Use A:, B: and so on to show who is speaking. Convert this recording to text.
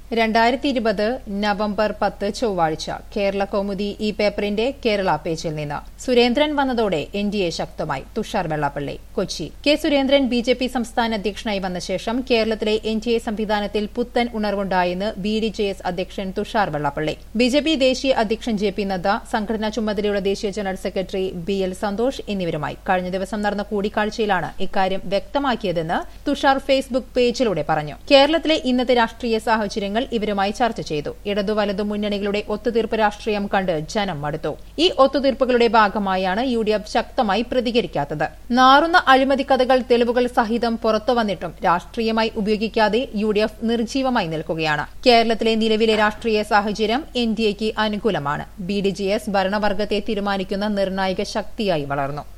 A: രണ്ടായിരത്തി ഇരുപത് നവംബർ പത്ത് ചൊവ്വാഴ്ച കേരള കൗമുദി ഈ പേപ്പറിന്റെ കേരള പേജിൽ നിന്ന് സുരേന്ദ്രൻ വന്നതോടെ എൻ ഡി എ ശക്തമായി Tushar Vellappally Kochi K Surendran B J P സംസ്ഥാന അധ്യക്ഷനായി വന്ന ശേഷം കേരളത്തിലെ എൻ ഡി എ സംവിധാനത്തിൽ പുത്തൻ ഉണർവുണ്ടായെന്ന് ബി ഡി ജെ എസ് അധ്യക്ഷൻ Thushar Vellappally B J P ദേശീയ അധ്യക്ഷൻ ജെ പി നദ്ദ സംഘടനാ ചുമതലയുള്ള ദേശീയ general secretary B L Santhosh എന്നിവരുമായി കഴിഞ്ഞ ദിവസം നടന്ന കൂടിക്കാഴ്ചയിലാണ് ഇക്കാര്യം വ്യക്തമാക്കിയതെന്ന് തുഷാർ ഫേസ്ബുക്ക് പേജിലൂടെ പറഞ്ഞു കേരളത്തിലെ ഇന്നത്തെ രാഷ്ട്രീയ സാഹചര്യങ്ങൾ ഇവരുമായി ചർച്ച ചെയ്തു ഇടതു വലതു മുന്നണികളുടെ ഒത്തുതീർപ്പ് രാഷ്ട്രീയം കണ്ട് ജനം മടുത്തു ഈ ഒത്തുതീർപ്പുകളുടെ ഭാഗമായാണ് യു ഡി എഫ് ശക്തമായി പ്രതികരിക്കാത്തത് നാറുന്ന അഴിമതി കഥകൾ തെളിവുകൾ സഹിതം പുറത്തു വന്നിട്ടും രാഷ്ട്രീയമായി ഉപയോഗിക്കാതെ യു ഡി എഫ് നിർജീവമായി നിൽക്കുകയാണ് കേരളത്തിലെ നിലവിലെ രാഷ്ട്രീയ സാഹചര്യം എൻ ഡി എക്ക് അനുകൂലമാണ് ബി ഡി ജെ എസ് ഭരണവർഗത്തെ തീരുമാനിക്കുന്ന നിർണായക ശക്തിയായി വളർന്നു